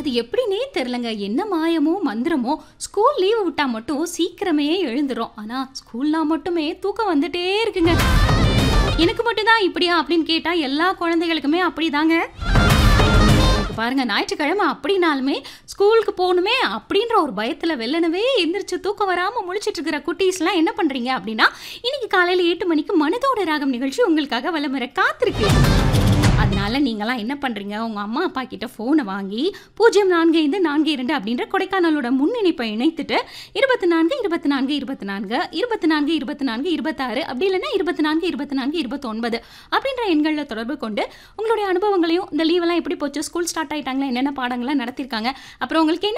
அது எப்படின்னே தெரிலங்க என்ன மாயமோ மந்திரமோ ஸ்கூல் லீவு விட்டா மட்டும் சீக்கிரமே எழுந்துரும் ஆனா ஸ்கூல்னா மட்டுமே தூக்கம் வந்துட்டே இருக்குங்க எனக்கு மட்டும்தான் இப்படியா அப்படின்னு கேட்டா எல்லா குழந்தைகளுக்குமே அப்படிதாங்க இப்ப பாருங்க ஞாயிற்றுக்கிழமை அப்படின்னாலுமே ஸ்கூலுக்கு போகணுமே அப்படின்ற ஒரு பயத்துல வெள்ளனவே எந்திரிச்சு தூக்கம் வராம முழிச்சிட்டு இருக்கிற குட்டீஸ்லாம் என்ன பண்றீங்க அப்படின்னா இன்னைக்கு காலையில எட்டு மணிக்கு மனதோட ராகம் நிகழ்ச்சி உங்களுக்காக வலம் வர காத்திருக்கு அதனால நீங்களாம் என்ன பண்றீங்க உங்க அம்மா அப்பா கிட்ட போனை வாங்கி பூஜ்ஜியம் நான்கு ஐந்து நான்கு இரண்டு அப்படின்ற கொடைக்கானலோட முன்னிணைப்பை இணைத்துட்டு இருபத்தி நான்கு இருபத்தி நான்கு இருபத்தி நான்கு இருபத்தி நான்கு இருபத்தி நான்கு இருபத்தாறு அப்படி இல்லைன்னா இருபத்தி நான்கு இருபத்தி நான்கு இருபத்தொன்பது அப்படின்ற எண்களில் தொடர்பு கொண்டு உங்களுடைய அனுபவங்களையும் இந்த லீவெல்லாம் எப்படி போச்சு ஸ்கூல் ஸ்டார்ட் ஆயிட்டாங்களா என்னென்ன பாடங்கள்லாம் நடத்திருக்காங்க அப்புறம் உங்களுக்கு என்ன